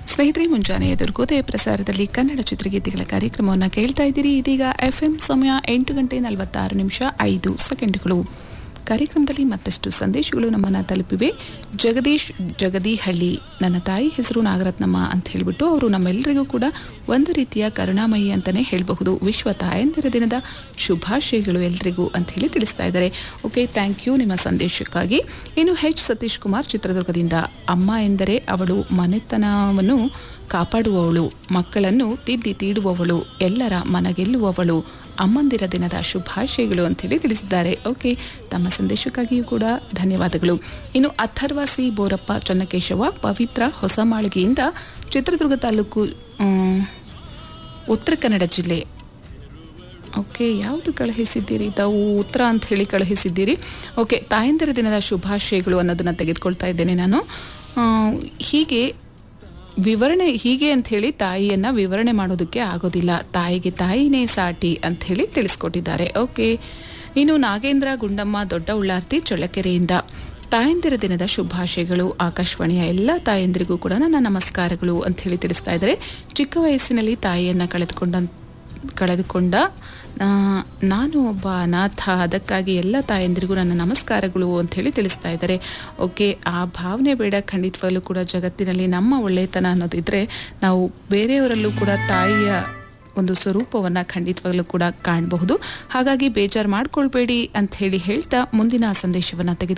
ಸ್ನೇಹಿತರೆ ಮುಂಜಾನೆ ಎದುರುಗೋದೆ ಪ್ರಸಾರದಲ್ಲಿ ಕನ್ನಡ ಚಿತ್ರಗೀತೆಗಳ ಕಾರ್ಯಕ್ರಮವನ್ನು ಕೇಳ್ತಾ ಇದ್ದೀರಿ ಇದೀಗ ಎಫ್ ಎಂ ಸಮಯ ಎಂಟು ಗಂಟೆ ನಲವತ್ತಾರು ನಿಮಿಷ ಐದು ಸೆಕೆಂಡ್ಗಳು ಕಾರ್ಯಕ್ರಮದಲ್ಲಿ ಮತ್ತಷ್ಟು ಸಂದೇಶಗಳು ನಮ್ಮನ್ನು ತಲುಪಿವೆ ಜಗದೀಶ್ ಜಗದೀಹಳ್ಳಿ ನನ್ನ ತಾಯಿ ಹೆಸರು ನಾಗರತ್ನಮ್ಮ ಅಂತ ಹೇಳಿಬಿಟ್ಟು ಅವರು ನಮ್ಮೆಲ್ಲರಿಗೂ ಕೂಡ ಒಂದು ರೀತಿಯ ಕರುಣಾಮಯಿ ಅಂತಲೇ ಹೇಳಬಹುದು ವಿಶ್ವ ತಾಯಂದಿರ ದಿನದ ಶುಭಾಶಯಗಳು ಎಲ್ರಿಗೂ ಅಂತ ಹೇಳಿ ತಿಳಿಸ್ತಾ ಇದ್ದಾರೆ ಓಕೆ ಥ್ಯಾಂಕ್ ಯು ನಿಮ್ಮ ಸಂದೇಶಕ್ಕಾಗಿ ಇನ್ನು ಹೆಚ್ ಸತೀಶ್ ಕುಮಾರ್ ಚಿತ್ರದುರ್ಗದಿಂದ ಅಮ್ಮ ಎಂದರೆ ಅವಳು ಮನೆತನವನ್ನು ಕಾಪಾಡುವವಳು ಮಕ್ಕಳನ್ನು ತಿದ್ದಿ ತೀಡುವವಳು ಎಲ್ಲರ ಮನಗೆಲ್ಲುವವಳು ಅಮ್ಮಂದಿರ ದಿನದ ಶುಭಾಶಯಗಳು ಅಂತೇಳಿ ತಿಳಿಸಿದ್ದಾರೆ ಓಕೆ ತಮ್ಮ ಸಂದೇಶಕ್ಕಾಗಿಯೂ ಕೂಡ ಧನ್ಯವಾದಗಳು ಇನ್ನು ಅಥರ್ವ ಸಿ ಬೋರಪ್ಪ ಚನ್ನಕೇಶವ ಪವಿತ್ರ ಹೊಸಮಾಳಿಗೆಯಿಂದ ಚಿತ್ರದುರ್ಗ ತಾಲೂಕು ಮ್, ಉತ್ತರ ಕನ್ನಡ ಜಿಲ್ಲೆ ಓಕೆ ಯಾವುದು ಕಳುಹಿಸಿದ್ದೀರಿ ತಾವು ಉತ್ತರ ಅಂತ ಹೇಳಿ ಕಳುಹಿಸಿದ್ದೀರಿ ಓಕೆ ತಾಯಂದಿರ ದಿನದ ಶುಭಾಶಯಗಳು ಅನ್ನೋದನ್ನು ತೆಗೆದುಕೊಳ್ತಾ ಇದ್ದೇನೆ ನಾನು ಆ, ಹೀಗೆ ವಿವರಣೆ ಹೀಗೆ ಅಂತ ಹೇಳಿ ತಾಯಿಯನ್ನ ವಿವರಣೆ ಮಾಡೋದಕ್ಕೆ ಆಗೋದಿಲ್ಲ ತಾಯಿಗೆ ತಾಯಿನೇ ಸಾಟಿ ಅಂತ ಹೇಳಿ ತಿಳಿಸ್ಕೊಟ್ಟಿದ್ದಾರೆ ಓಕೆ ಇನ್ನು ನಾಗೇಂದ್ರ ಗುಂಡಮ್ಮ ದೊಡ್ಡ ಉಳ್ಳಾರ್ತಿ ಚಳ್ಳಕೆರೆಯಿಂದ ತಾಯಂದಿರ ದಿನದ ಶುಭಾಶಯಗಳು ಆಕಾಶವಾಣಿಯ ಎಲ್ಲ ತಾಯಂದಿರಿಗೂ ಕೂಡ ನನ್ನ ನಮಸ್ಕಾರಗಳು ಅಂತ ಹೇಳಿ ತಿಳಿಸ್ತಾ ಇದ್ದಾರೆ ಚಿಕ್ಕ ವಯಸ್ಸಿನಲ್ಲಿ ತಾಯಿಯನ್ನ ಕಳೆದುಕೊಂಡ ಕಳೆದುಕೊಂಡ ಆ, ನಾನು ಒಬ್ಬ ಅನಾಥ ಅದಕ್ಕಾಗಿ ಎಲ್ಲ ತಾಯಂದಿರಿಗೂ ನನ್ನ ನಮಸ್ಕಾರಗಳು ಅಂತ ಹೇಳಿ ತಿಳಿಸ್ತಾ ಇದ್ದಾರೆ ಓಕೆ ಆ ಭಾವನೆ ಬೇಡ ಖಂಡಿತವಾಗ್ಲೂ ಕೂಡ ಜಗತ್ತಿನಲ್ಲಿ ನಮ್ಮ ಒಳ್ಳೆಯತನ ಅನ್ನೋದಿದ್ರೆ ನಾವು ಬೇರೆಯವರಲ್ಲೂ ಕೂಡ ತಾಯಿಯ ಒಂದು ಸ್ವರೂಪವನ್ನು ಖಂಡಿತವಾಗ್ಲೂ ಕೂಡ ಕಾಣಬಹುದು ಹಾಗಾಗಿ ಬೇಜಾರು ಮಾಡ್ಕೊಳ್ಬೇಡಿ ಅಂತ ಹೇಳಿ ಹೇಳ್ತಾ ಮುಂದಿನ ಸಂದೇಶವನ್ನು ತೆಗೆದುಕೊಂಡು